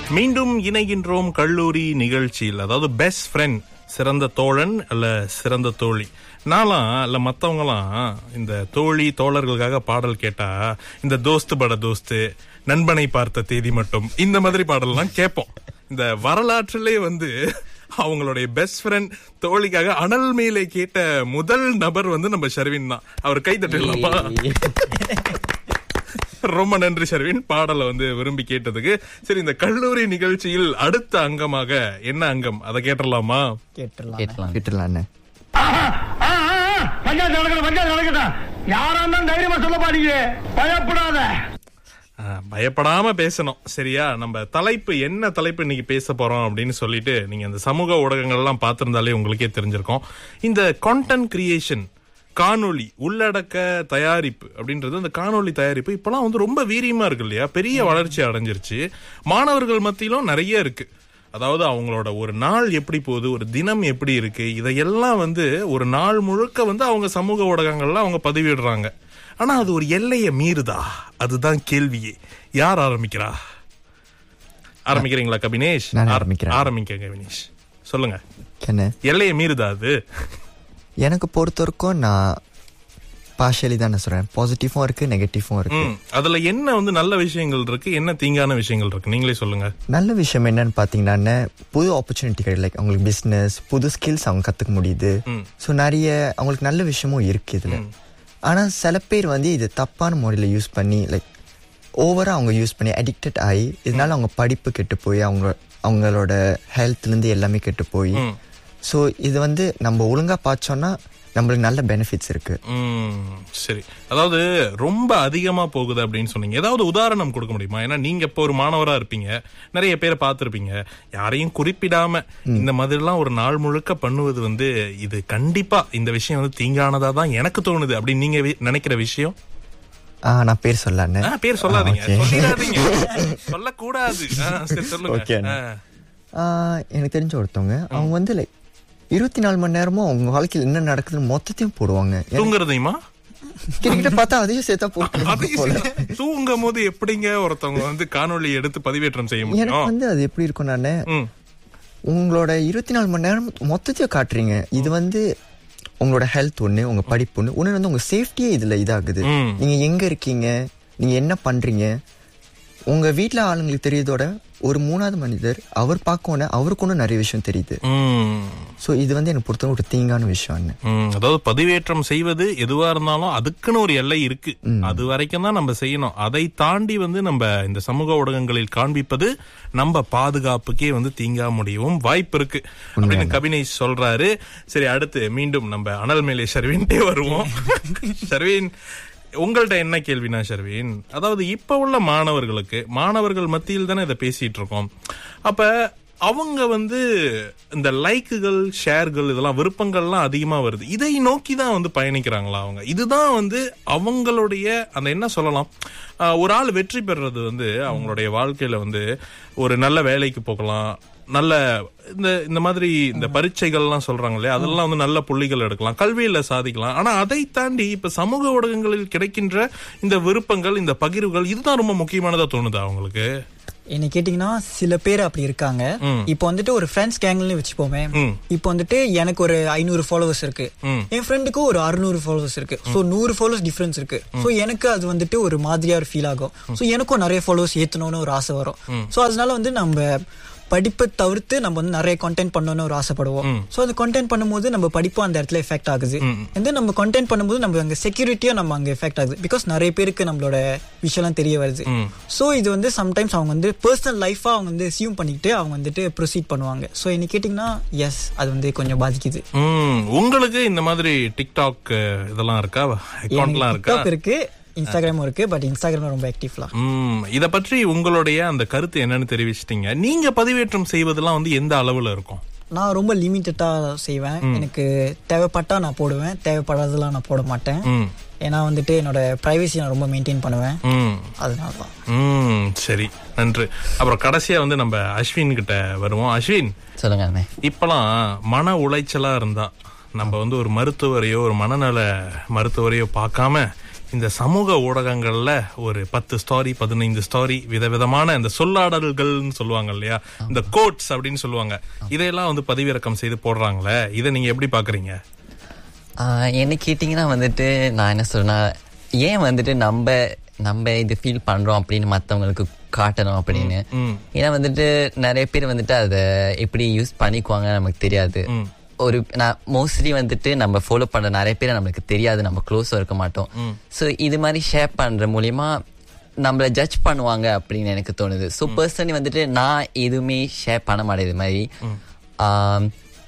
மீண்டும் இணைகின்றோம் கல்லூரி நிகழ்ச்சியில் அதாவது பெஸ்ட் ஃப்ரெண்ட் சிறந்த தோழன் அல்ல சிறந்த தோழி நான்லாம் இல்ல மத்தவங்கலாம் இந்த தோழி தோழர்களுக்காக பாடல் கேட்டா இந்த தோஸ்து பட தோஸ்து நண்பனை பார்த்த தேதி மட்டும் இந்த மாதிரி பாடல்லாம் கேட்போம் இந்த வரலாற்றிலே வந்து அவங்களுடைய பெஸ்ட் ஃப்ரெண்ட் தோழிக்காக அனல் மேலே கேட்ட முதல் நபர் வந்து நம்ம ஷர்வின் தான் அவர் கை தட்டிடலாமா ரொம்ப நன்றி ஷர்வின் பாடலை வந்து விரும்பி கேட்டதுக்கு சரி இந்த கல்லூரி நிகழ்ச்சியில் அடுத்த அங்கமாக என்ன அங்கம் அதை கேட்டலாமா கேட்டுடலாம் கேட்கலாம் விட்டுலாண்ணே பஞ்சாயத்து நடக்கணும் பஞ்சாயத்து நடக்கட்டும் யாரா இருந்தாலும் தைரியமா சொல்ல பாருங்க பயப்படாத ஆ, பயப்படாம பேசணும் சரியா நம்ம தலைப்பு என்ன தலைப்பு இன்னைக்கு பேச போறோம் அப்படின்னு சொல்லிட்டு நீங்க இந்த சமூக ஊடகங்கள் எல்லாம் பார்த்திருந்தாலே உங்களுக்கே தெரிஞ்சிருக்கும் இந்த கான்டென்ட் கிரியேஷன் காணொளி உள்ளடக்க தயாரிப்பு அப்படின்றது அந்த காணொளி தயாரிப்பு இப்பெல்லாம் வந்து ரொம்ப வீரியமா இருக்கு இல்லையா பெரிய வளர்ச்சி அடைஞ்சிருச்சு மாணவர்கள் மத்தியிலும் நிறைய இருக்கு அதாவது அவங்களோட ஒரு நாள் எப்படி போகுது ஒரு தினம் எப்படி இருக்கு இதையெல்லாம் வந்து ஒரு நாள் முழுக்க வந்து அவங்க சமூக ஊடகங்கள்ல அவங்க பதிவிடுறாங்க ஆனா அது ஒரு எல்லையை மீறுதா அதுதான் கேள்வியே யார் ஆரம்பிக்கிறா ஆரம்பிக்கிறீங்களா கபினேஷ் நான் ஆர- ஆரம்பிக்கிறேன். ஆரம்பிங்க கபினேஷ் சொல்லுங்க என்ன எல்லையை மீறுதா அது எனக்கு பொறுத்த வரைக்கும் நான் பார்ஷியலி தான் நான் சொல்றேன் பாசிட்டிவும் இருக்கு நெகட்டிவும் இருக்கு ம் அதுல என்ன வந்து நல்ல விஷயங்கள் இருக்கு என்ன தீங்கான விஷயங்கள் இருக்கு நீங்களே சொல்லுங்க நல்ல விஷயம் என்னன்னு பாத்தீங்கன்னா புது ஆப்பர்ச்சுனிட்டி கிடையாது லைக் அவங்களுக்கு பிசினஸ் புது ஸ்கில்ஸ் அவங்க கத்துக்க முடியுது ம். ஸோ நிறைய அவங்களுக்கு நல்ல விஷயமும் இருக்கு இதுல ஆனா சில பேர் வந்து இது தப்பான முறையில் யூஸ் பண்ணி லைக் ஓவரா அவங்க யூஸ் பண்ணி அடிக்டட் ஆகி இதனால அவங்க படிப்பு கெட்டு போய் அவங்க அவங்களோட ஹெல்த்ல இருந்து எல்லாமே கெட்டு போய் ம். ஸோ இது வந்து நம்ம ஒழுங்கா பார்த்தோம்னா நம்மளுக்கு நல்ல பெனிஃபிட்ஸ் இருக்கு ம், சரி அதாவது ரொம்ப அதிகமா போகுது அப்படின்னு சொன்னீங்க ஏதாவது உதாரணம் கொடுக்க முடியுமா ஏன்னா நீங்க இப்போ ஒரு மாணவரா இருப்பீங்க நிறைய பேரை பார்த்திருப்பீங்க யாரையும் குறிப்பிடாம இந்த மாதிரிலாம் ஒரு நாள் முழுக்க பண்ணுவது வந்து இது கண்டிப்பா இந்த விஷயம் வந்து தீங்கானதா தான் எனக்கு தோணுது அப்படின்னு நீங்க வி- நினைக்கிற விஷயம் ஆ நான் பேர் சொல்லலான்னு ஆ, பேர் சொல்லாதீங்க okay. சொல்லிடாதீங்க சொல்லக்கூடாது ஆ, சரி சொல்லுங்க Okay. ஆ. ஆ, எனக்கு தெரிஞ்ச ஒருத்தவங்க அவங்க வந்து லைக் இருபத்தி நாலு மணி நேரமும் அவங்க வாழ்க்கையில் என்ன நடக்குதுன்னு மொத்தத்தையும் போடுவாங்க எனக்கு தூங்குறதையுமா கிட்ட பார்த்தா அதையும் சேர்த்தா போட்டு அதையும் போல சரி. தூங்கும் போது எப்படிங்க ஒருத்தவங்க வந்து காணொளி எடுத்து பதிவேற்றம் செய்ய எனக்கு முடியும் வந்து அது எப்படி இருக்கும் நானு ம் உங்களோட இருபத்தி நாலு மணி நேரம் மொத்தத்தையும் காட்டுறீங்க இது வந்து உங்களோட ஹெல்த் ஒண்ணு உங்க படிப்பு ஒண்ணு ஒண்ணு வந்து உங்க சேஃப்டியே இதுல இதாகுது ம். நீங்க எங்க இருக்கீங்க நீங்க என்ன பண்றீங்க உங்க வீட்ல ஆளுங்களுக்கு தெரியதோட ஒரு மூணாவது மனிதர் அவர் பார்க்கோன அவருக்கு ஒன்றும் நிறைய விஷயம் தெரியுது ம் ஸோ இது வந்து எனக்கு பொறுத்தவரை ஒரு தீங்கான விஷயம் ம், அதாவது பதிவேற்றம் செய்வது எதுவா இருந்தாலும் அதுக்குன்னு ஒரு எல்லை இருக்கு அது வரைக்கும் தான் நம்ம செய்யணும் அதை தாண்டி வந்து நம்ம இந்த சமூக ஊடகங்களில் காண்பிப்பது நம்ம பாதுகாப்புக்கே வந்து தீங்கா முடியவும் வாய்ப்பு இருக்கு அப்படின்னு கபினேஷ் சொல்றாரு சரி அடுத்து மீண்டும் நம்ம அனல் மேலே ஷர்வின்டே வருவோம் ஷர்வின் உங்கள்ட்ட என்ன கேள்வினா ஷர்வின் அதாவது இப்ப உள்ள மாணவர்களுக்கு மாணவர்கள் மத்தியில் தானே இதை பேசிட்டு இருக்கோம் அப்ப அவங்க வந்து இந்த லைக்குகள் ஷேர்கள் இதெல்லாம் விருப்பங்கள்லாம் அதிகமா வருது இதை நோக்கி தான் வந்து பயணிக்கிறாங்களா அவங்க இதுதான் வந்து அவங்களுடைய அந்த என்ன சொல்லலாம் ஆஹ் ஒரு ஆள் வெற்றி பெறுறது வந்து அவங்களுடைய வாழ்க்கையில வந்து ஒரு நல்ல வேலைக்கு போகலாம் நல்ல இந்த இந்த மாதிரி இந்த பரீட்சைகள்லாம் சொல்றாங்க இல்லையா அதெல்லாம் வந்து நல்ல புள்ளிகள் எடுக்கலாம் கல்வியில சாதிக்கலாம் ஆனா அதை தாண்டி இப்ப சமூக ஊடகங்களில் கிடைக்கின்ற இந்த விருப்பங்கள் இந்த பகிர்வுகள் இதுதான் ரொம்ப முக்கியமானதா தோணுதா அவங்களுக்கு என்ன கேட்டீங்கன்னா சில பேர் அப்படி இருக்காங்க இப்போ வந்துட்டு ஒரு ஃப்ரெண்ட்ஸ் கேங்ல வச்சுப்போமே ம். இப்போ வந்துட்டு எனக்கு ஒரு ஐநூறு ஃபாலோவர்ஸ் இருக்கு ம். என் ஃப்ரெண்டுக்கு ஒரு அறுநூறு ஃபாலோவர்ஸ் இருக்கு சோ நூறு ஃபாலோவர்ஸ் டிஃபரன்ஸ் இருக்கு சோ எனக்கு அது வந்துட்டு ஒரு மாதிரியா ஒரு ஃபீல் ஆகும் சோ எனக்கும் நிறைய ஃபாலோவர்ஸ் ஏத்தணும்னு ஒரு ஆசை வரும் சோ அதனால வந்து நம்ம படிப்பை தவிர்த்து நம்ம வந்து நிறைய கண்டென்ட் பண்ணணும்னு ஒரு ஆசைப்படுவோம் சோ அந்த கண்டென்ட் பண்ணும்போது நம்ம படிப்பும் அந்த இடத்துல எஃபெக்ட் ஆகுது வந்து நம்ம கண்டென்ட் பண்ணும்போது நம்ம அங்க செக்யூரிட்டியா நம்ம அங்க எஃபெக்ட் ஆகுது பிகாஸ் நிறைய பேருக்கு நம்மளோட விஷயம்லாம் தெரிய வருது சோ இது வந்து சம்டைம்ஸ் அவங்க வந்து பர்சனல் லைஃபா அவங்க வந்து அசியூம் பண்ணிக்கிட்டு அவங்க வந்துட்டு ப்ரொசீட் பண்ணுவாங்க சோ என்ன கேட்டிங்கன்னா எஸ் அது வந்து கொஞ்சம் பாதிக்குது ம் உங்களுக்கு இந்த மாதிரி டிக்டாக் அஹ், இதெல்லாம் இருக்கா அக்கௌண்ட்லாம் இருக்கா TikTok இருக்கு இன்ஸ்டாகிராமும் இருக்கு பட் இன்ஸ்டாகிராம் ரொம்ப ஆக்டிவ்லாம் ம் இத பற்றி உங்களுடைய அந்த கருத்து என்னன்னு தெரிவிச்சிட்டீங்க நீங்க பதிவேற்றம் செய்வதெல்லாம் வந்து எந்த அளவுல இருக்கும் நான் ரொம்ப லிமிட்டடா செய்வேன் எனக்கு தேவைப்பட்டா நான் போடுவேன் தேவைப்படாததெல்லாம் நான் போட மாட்டேன் ம் ஏன்னா வந்துட்டு என்னோட பிரைவசி நான் ரொம்ப மெயின்டைன் பண்ணுவேன் ம் அதனால தான் ம் சரி நன்று அப்புறம் கடைசியா வந்து நம்ம அஸ்வின் கிட்ட வருவோம் அஸ்வின் சொல்லுங்க அண்ணே இப்பெல்லாம் மன உளைச்சலா இருந்தா நம்ம வந்து ஒரு மருத்துவரையோ ஒரு மனநல மருத்துவரையோ பார்க்காம இந்த சமூக ஊடகங்கள்ல ஒரு பத்து ஸ்டாரி பதினைந்து ஸ்டாரி விதவிதமான இந்த சொல்லாடல்கள்னு சொல்லுவாங்க இல்லையா இந்த கோட்ஸ் அப்படின்னு சொல்லுவாங்க இதையெல்லாம் வந்து பதிவிறக்கம் செய்து போடுறாங்களே இதை நீங்க எப்படி பாக்குறீங்க ஆஹ் என்ன கேட்டிங்கன்னா வந்துட்டு நான் என்ன சொல்றேன்னா ஏன் வந்துட்டு நம்ம நம்ம இது ஃபீல் பண்றோம் அப்படின்னு மத்தவங்களுக்கு காட்டணும் அப்படின்னு ஏன்னா வந்துட்டு நிறைய பேர் வந்துட்டு அதை எப்படி யூஸ் பண்ணிக்குவாங்க நமக்கு தெரியாது ஒரு நான் மோஸ்ட்லி வந்துட்டு நம்ம ஃபாலோ பண்ற நிறைய பேர் நம்மளுக்கு தெரியாது நம்ம க்ளோஸா இருக்க மாட்டோம் ஸோ இது மாதிரி ஷேர் பண்ற மூலியமா நம்மள ஜட்ஜ் பண்ணுவாங்க அப்படின்னு எனக்கு தோணுது ஸோ பர்சனலி வந்துட்டு நான் எதுவுமே ஷேர் பண்ண மாட்டேன் இது மாதிரி ஆம்,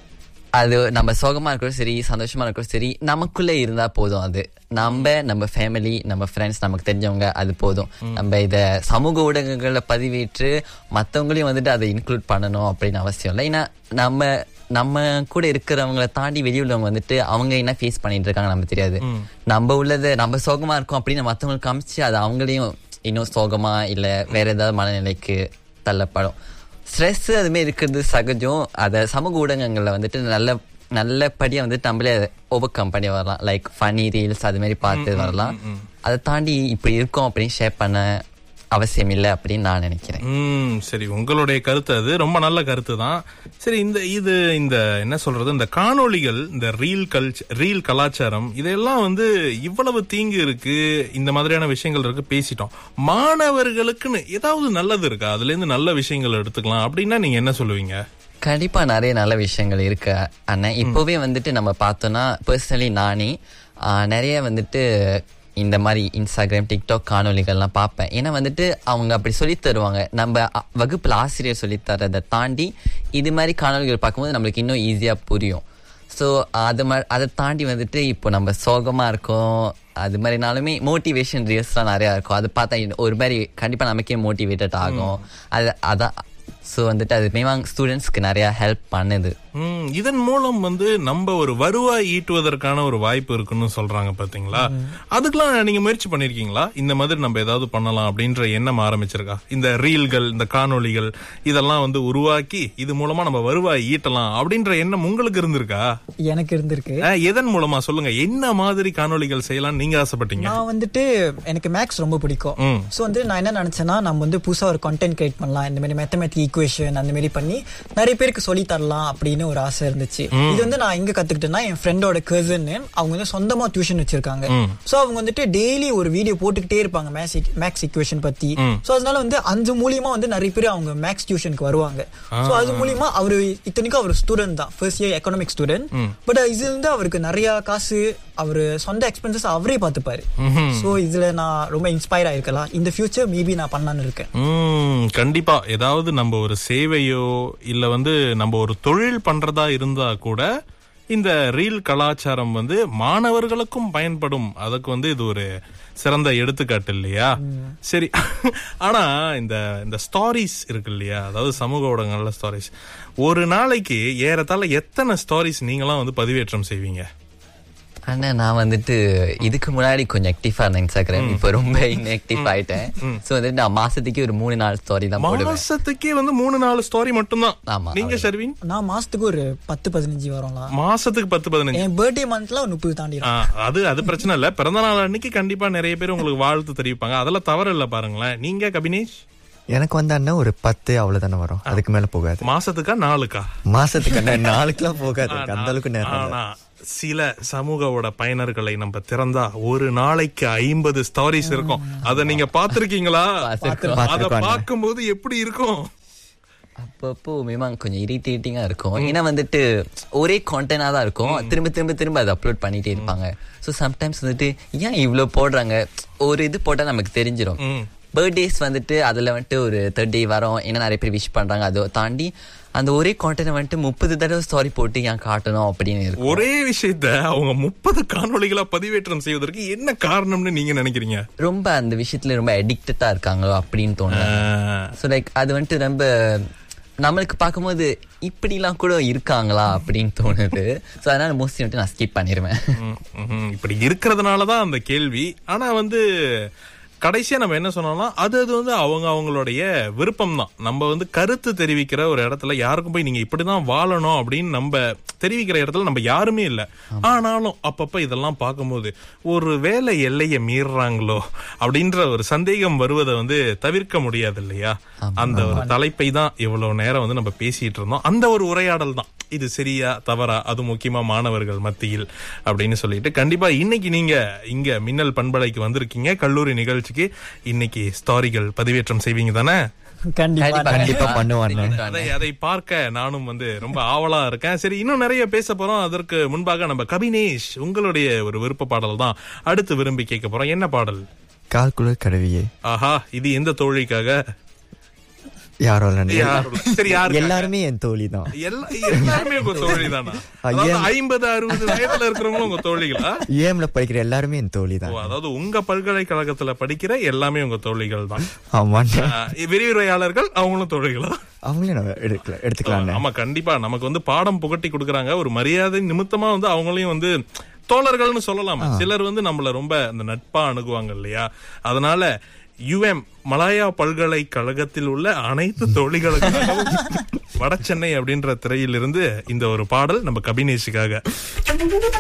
அது நம்ம சோகமா இருக்கிறோம் சரி சந்தோஷமா இருக்கிறோம் சரி நமக்குள்ள இருந்தா போதும் அது நம்ம நம்ம ஃபேமிலி நம்ம ஃப்ரெண்ட்ஸ் நமக்கு தெரிஞ்சவங்க அது போதும் நம்ம இத சமூக ஊடகங்கள்ல பதிவேற்று மத்தவங்களையும் வந்துட்டு அதை இன்க்ளூட் பண்ணணும் அப்படின்னு அவசியம் இல்லை ஏன்னா நம்ம நம்ம கூட இருக்கிறவங்கள தாண்டி வெளியுள்ளவங்க வந்துட்டு அவங்க என்ன ஃபேஸ் பண்ணிட்டு இருக்காங்க நமக்கு தெரியாது நம்ம உள்ளதை நம்ம சோகமா இருக்கோம் அப்படின்னு மத்தவங்களுக்கு காமிச்சு அது அவங்களையும் இன்னும் சோகமா இல்ல வேற ஏதாவது மனநிலைக்கு தள்ளப்படும் ஸ்ட்ரெஸ் அதுமாரி இருக்கிறது சகஜம் அதை சமூக ஊடகங்கள்ல வந்துட்டு நல்ல நல்லபடியா வந்துட்டு நம்மளே ஓவர் கம் பண்ணி வரலாம் லைக் ஃபனி ரீல்ஸ் அது மாதிரி பார்த்து வரலாம் அதை தாண்டி இப்படி இருக்கோம் அப்படின்னு ஷேர் பண்ண அவசியம் இல்லை அப்படின்னு நான் நினைக்கிறேன் ம் சரி உங்களுடைய கருத்து அது ரொம்ப நல்ல கருத்து தான் சரி இந்த இது இந்த என்ன சொல்றது இந்த காணொளிகள் இந்த ரீல் கல்ச்சர் ரீல் கலாச்சாரம் இதெல்லாம் வந்து இவ்வளவு தீங்கு இருக்கு இந்த மாதிரியான விஷயங்கள் இருக்கு பேசிட்டோம் மாணவர்களுக்குன்னு ஏதாவது நல்லது இருக்கா அதுல இருந்து நல்ல விஷயங்கள் எடுத்துக்கலாம் அப்படின்னா நீங்க என்ன சொல்லுவீங்க கண்டிப்பா நிறைய நல்ல விஷயங்கள் இருக்கு அண்ணன் இப்போவே வந்துட்டு நம்ம பார்த்தோம்னா பர்சனலி நானே ஆஹ், நிறைய வந்துட்டு இந்த மாதிரி இன்ஸ்டாகிராம் டிக்டாக் காணொளிகள்லாம் பார்ப்பேன் ஏன்னா வந்துட்டு அவங்க அப்படி சொல்லித் தருவாங்க நம்ம அ- வகுப்புல ஆசிரியர் சொல்லித் தரதை தாண்டி இது மாதிரி காணொளிகள் பார்க்கும்போது நம்மளுக்கு இன்னும் ஈஸியா புரியும் ஸோ அது மா அதை தாண்டி வந்துட்டு இப்போ நம்ம சோகமா இருக்கோம் அது மாதிரினாலுமே மோட்டிவேஷன் ரீல்ஸ்லாம் நிறையா இருக்கும் அது பார்த்தா இன்னும் ஒரு மாதிரி கண்டிப்பா நமக்கே மோட்டிவேட்டட் ஆகும் அது அதான் ஸோ வந்துட்டு அது மேவாங் ஸ்டூடெண்ட்ஸ்க்கு நிறைய ஹெல்ப் பண்ணுது ம், இதன் மூலம் வந்து நம்ம ஒரு வருவாய் ஈட்டுவதற்கான ஒரு வாய்ப்பு இருக்குன்னு சொல்றாங்க பாத்தீங்களா அதுக்கெல்லாம் நீங்க முயற்சி பண்ணிருக்கீங்களா இந்த மாதிரி நம்ம ஏதாவது பண்ணலாம் அப்படின்ற எண்ணம் ஆரம்பிச்சிருக்கா இந்த ரீல்கள் இந்த காணொளிகள் இதெல்லாம் வந்து உருவாக்கி இது மூலமா நம்ம வருவாய் ஈட்டலாம் அப்படின்ற எண்ணம் உங்களுக்கு இருந்திருக்கா எனக்கு இருந்திருக்கு அஹ், எதன் மூலமா சொல்லுங்க என்ன மாதிரி காணொளிகள் செய்யலாம் நீங்க ஆசைப்பட்டீங்க நான் வந்துட்டு எனக்கு மேக்ஸ் ரொம்ப பிடிக்கும் ம். ஸோ வந்து நான் என்ன நினைச்சேன்னா நம்ம வந்து புதுசா ஒரு கண்டென்ட் கிரியேட் பண்ணலாம் இந்த மாதிரி மேத்தமெட்டிக் ஈக்குவேஷன் அந்த மாதிரி பண்ணி நிறைய பேருக்கு சொல்லி தரலாம் அப்படின்னு ஒரு ஆசை இருந்துச்சு இது வந்து நான் எங்க கத்துக்கிட்டேன்னா என் ஃப்ரெண்டோட கசன் அவங்க வந்து சொந்தமா டியூஷன் வச்சிருக்காங்க ஸோ அவங்க வந்துட்டு டெய்லி ஒரு வீடியோ போட்டுக்கிட்டே இருப்பாங்க மேக்ஸ் மேக்ஸ் ஈக்குவேஷன் பத்தி ஸோ அதனால வந்து அந்த மூலியமா வந்து நிறைய பேர் அவங்க மேக்ஸ் டியூஷனுக்கு வருவாங்க ஸோ அது மூலியமா அவரு இத்தனைக்கும் அவர் ஸ்டூடெண்ட் தான் first year economic student but இதுல இருந்து அவருக்கு நிறைய காசு அவரு சொந்த எக்ஸ்பென்சஸ் அவரே பார்த்துப்பாரு சோ இதுல நான் ரொம்ப இன்ஸ்பயர் ஆயிருக்கலாம் இந்த ஃபியூச்சர் மேபி நான் பண்ணலான்னு இருக்கேன் ம் கண்டிப்பா ஏதாவது நம்ம ஒரு சேவையோ இல்ல வந்து நம்ம ஒரு தொழில் பண்றதா இருந்தா கூட இந்த ரீல் கலாச்சாரம் வந்து மாணவர்களுக்கும் பயன்படும் அதுக்கு வந்து இது ஒரு சிறந்த எடுத்துக்காட்டு இல்லையா சரி ஆனா இந்த இந்த ஸ்டாரிஸ் இருக்கு இல்லையா அதாவது சமூக ஊடகங்கள்ல ஸ்டாரிஸ் ஒரு நாளைக்கு ஏறத்தாழ எத்தனை ஸ்டாரிஸ் நீங்களாம் வந்து பதிவேற்றம் செய்வீங்க ஆனா நான் வந்துட்டு இதுக்கு முன்னாடி கொஞ்சம் ஆக்டிவா இருந்தேன் இன்ஸ்டாகிராம் இப்போ ரொம்ப இன்ஆக்டிவ் ஆயிட்டேன் ஸோ வந்துட்டு நான் மாசத்துக்கு ஒரு மூணு நாலு ஸ்டோரி தான் போடுவேன் மாசத்துக்கே வந்து மூணு நாலு ஸ்டாரி மட்டும்தான் ஆமா, நீங்க ஷர்வின் நான் மாசத்துக்கு ஒரு பத்து பதினஞ்சு வரும்லாம் மாசத்துக்கு பத்து பதினஞ்சு என் பர்த்டே மந்த்ல ஒரு முப்பது தாண்டி ஆ, அது அது பிரச்சனை இல்ல பிறந்த நாள் அன்னைக்கு கண்டிப்பா நிறைய பேர் உங்களுக்கு வாழ்த்து தெரிவிப்பாங்க அதெல்லாம் தவறு இல்ல பாருங்களேன் நீங்க கபினேஷ் எனக்கு வந்து அண்ணா ஒரு பத்து அவ்வளவுதானே வரும் அதுக்கு மேல போகாது மாசத்துக்கா நாளுக்கா மாசத்துக்கு அண்ணா நாளுக்குலாம் போகாது எனக்கு அந்த அளவுக்கு நேரம் இல்ல. ஆனா சில சமூகவோட பயனர்களை நம்ம திறந்தா ஒரு நாளைக்கு ஐம்பது ஸ்டாரிஸ் இருக்கும் அத நீங்க பாத்திருக்கீங்களா பார்த்திருக்கோம். அத பார்த்திருக்கோம். பார்க்கும்போது எப்படி இருக்கும் அப்பப்போ மேமாங் கொஞ்சம் இரிட்டேட்டிங்கா இருக்கும் ஏன்னா வந்துட்டு ஒரே கான்டென்டா தான் இருக்கும் திரும்ப திரும்ப திரும்ப அதை அப்லோட் பண்ணிட்டே இருப்பாங்க ஸோ சம்டைம்ஸ் வந்துட்டு ஏன் இவ்ளோ போடுறாங்க ஒரு இது போட்டா நமக்கு தெரிஞ்சிடும் பர்த்டேஸ் வந்துட்டு அதுல வந்துட்டு ஒரு தேர்ட் டே வரும் ஏன்னா நிறைய பேர் விஷ் பண்றாங்க அதை தாண்டி அந்த ஒரே கான்டென்ட் வந்துட்டு முப்பது தடவை ஸ்டாரி போட்டு ஏன் காட்டணும் அப்படின்னு இருக்கும் ஒரே விஷயத்த அவங்க முப்பது காணொளிகளா பதிவேற்றம் செய்வதற்கு என்ன காரணம்னு நீங்க நினைக்கிறீங்க ரொம்ப அந்த விஷயத்துல ரொம்ப அடிக்டடா இருக்காங்களோ அப்படின்னு தோணுது ஆ, ஸோ லைக் அது வந்துட்டு ரொம்ப நம்மளுக்கு பார்க்கும்போது இப்படிலாம் கூட இருக்காங்களா அப்படின்னு தோணுது ஸோ அதனால மோஸ்ட்லி வந்துட்டு நான் ஸ்கிப் பண்ணிடுவேன் ம், ம், இப்படி இருக்கிறதுனாலதான் அந்த கேள்வி ஆனா வந்து கடைசியா நம்ம என்ன சொன்னோம்னா அது அது வந்து அவங்க அவங்களுடைய விருப்பம் தான் நம்ம வந்து கருத்து தெரிவிக்கிற ஒரு இடத்துல யாருக்கும் போய் நீங்க இப்படிதான் வாழணும் அப்படின்னு நம்ம தெரிவிக்கிற இடத்துல நம்ம யாருமே இல்ல ஆனாலும் அப்பப்ப இதெல்லாம் பார்க்கும்போது ஒரு வேலை எல்லையை மீறுறாங்களோ அப்படின்ற ஒரு சந்தேகம் வருவதை வந்து தவிர்க்க முடியாது இல்லையா அந்த ஒரு தலைப்பை தான் இவ்வளவு நேரம் வந்து நம்ம பேசிட்டு இருந்தோம் அந்த ஒரு உரையாடல் தான் இது சரியா தவறா அது முக்கியமா மாணவர்கள் மத்தியில் அப்படின்னு சொல்லிட்டு கண்டிப்பா இன்னைக்கு நீங்க இங்க மின்னல் பண்பலைக்கு வந்திருக்கீங்க கல்லூரி நிகழ்ச்சிக்கு இன்னைக்கு ஸ்டாரிகள் பதிவேற்றம் செய்வீங்க தானே கண்டிப்பா கண்டிப்பா பண்ணுவாங்க அதை அதை பார்க்க நானும் வந்து ரொம்ப ஆவலா இருக்கேன் சரி இன்னும் நிறைய பேச போறோம் அதற்கு முன்பாக நம்ம கபினேஷ் உங்களுடைய ஒரு விருப்ப பாடல் தான் அடுத்து விரும்பி கேட்க போறோம் என்ன பாடல் கால்குலர் கடவியே ஆஹா இது எந்த தோழிக்காக யாரோ இல்லைன்னு. யாரும் இல்ல. சரி யாரு எல்லாருமே என் தோழி தான் எல்லா- எல்லாருமே உங்க தோழி தானா ஐயா. ஐம்பது அறுபது வயதுல இருக்கிறவங்களும் உங்க தோழிகளா ஏம்ல படிக்கிற எல்லாருமே என் தோழி ஓ, தான் அதாவது உங்க பல்கலைக்கழகத்துல படிக்கிற எல்லாமே உங்க தோழிகள் தான் ஆமாண்ணா ஆஹ், விரிவுரையாளர்கள் அவங்களும் தோழிகளா அவங்களே நம்ம எடுக்கல எடுத்துக்கலாம்ண்ணே ஆமா கண்டிப்பா நமக்கு வந்து பாடம் புகட்டி கொடுக்கறாங்க ஒரு மரியாதை நிமித்தமா வந்து அவங்களையும் வந்து தோழர்கள்னு சொல்லலாம் சிலர் வந்து நம்மள ரொம்ப அந்த நட்பா அணுகுவாங்க இல்லையா அதனால யுஎம் மலாயா பல்கலைக்கழகத்தில் உள்ள அனைத்து தோழிகளுக்காகவும் வடசென்னை அப்படின்ற திரையிலிருந்து இந்த ஒரு பாடல் நம்ம கபினேஷுக்காக